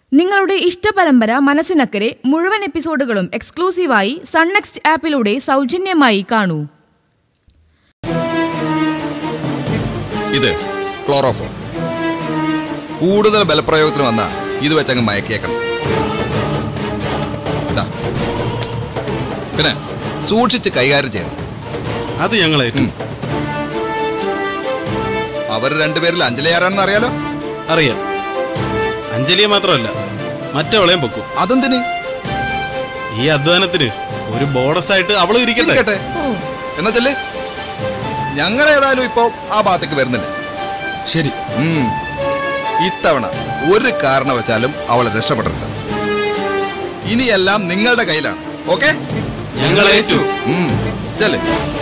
നിങ്ങളുടെ ഇഷ്ടപരമ്പര മനസ്സിനക്കരെ മുഴുവൻ എപ്പിസോഡുകളും എക്സ്ക്ലൂസീവായി സൺനെക്സ്റ്റ് ആപ്പിലൂടെ സൗജന്യമായി കാണൂ ഇത് ക്ലോറോഫോം കൂടുതൽ ബലപ്രയോഗത്തിന് വന്ന ഇത് വെച്ചങ്ങ് മയക്കിയേക്കണം ദാ. പിന്നെ സൂക്ഷിച്ച് കൈകാര്യം ചെയ്യണം അത് ഞങ്ങൾ ഏറ്റു ഉം. അവർ രണ്ടുപേരിൽ അഞ്ജലി ആരാണെന്ന് അറിയാലോ അറിയാം അഞ്ജലിയെ മാത്രമല്ല മറ്റവളെയും പൊക്കും അതെന്തിന് ഈ അധ്വാനത്തിന് ഒരു ബോണസ് ആയിട്ട് അവളും ഇരിക്കട്ടെ ഇരിക്കട്ടെ എന്നാ ചെല്ലേ ഞങ്ങൾ ഏതായാലും ഇപ്പൊ ആ ഭാഗത്തേക്ക് വരുന്നില്ല ശരി ഉം. ഇത്തവണ ഒരു കാരണവശാലും അവളെ രക്ഷപ്പെടരുത് ഇനിയെല്ലാം നിങ്ങളുടെ കയ്യിലാണ് ഓക്കെ ഞങ്ങൾ ഏറ്റു ചെല്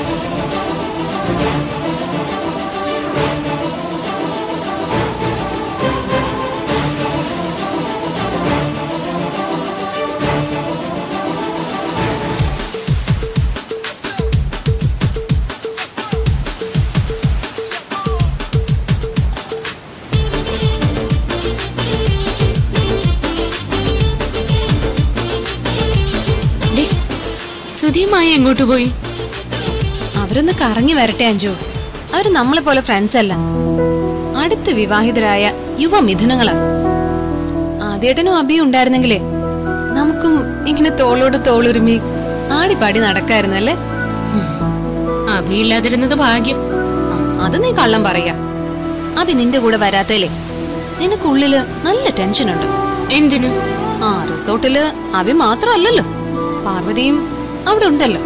ഡേ, സുധിയുമായി എങ്ങോട്ട് പോയി അവരൊന്ന് കറങ്ങി വരട്ടെ അഞ്ജു അവര് നമ്മളെ പോലെ ഫ്രണ്ട്സ് അല്ല അടുത്ത് വിവാഹിതരായ യുവ മിഥുനങ്ങളാ ആദ്യേട്ടനും അഭിയും ഉണ്ടായിരുന്നെങ്കിലേ നമുക്കും ഇങ്ങനെ തോളോട് തോളുരുമി ആടിപ്പാടി നടക്കായിരുന്നു അല്ലേ അഭിയില്ലാതിരുന്നത് ഭാഗ്യം ആ, അത് നീ കള്ളം പറയാ അഭി നിന്റെ കൂടെ വരാത്തേലേ നിനക്കുള്ളില് നല്ല ടെൻഷനുണ്ട് എന്തിനു ആ റിസോർട്ടില് അഭി മാത്രമല്ലല്ലോ പാർവതിയും അവിടെ ഉണ്ടല്ലോ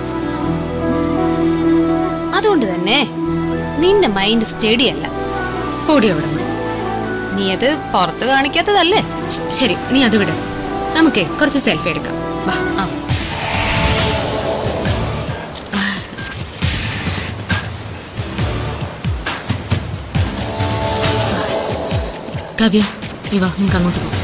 അതുകൊണ്ട് തന്നെ നിന്റെ മൈൻഡ് സ്റ്റഡി അല്ല പോടി അവിടെ നീ അത് പുറത്ത് കാണിക്കാത്തതല്ലേ ശരി നീ അത് വിട് നമുക്കേ കുറച്ച് സെൽഫി എടുക്കാം വാ ആ കവ്യ നീ വാ നമുക്ക് അങ്ങോട്ട് പോകാം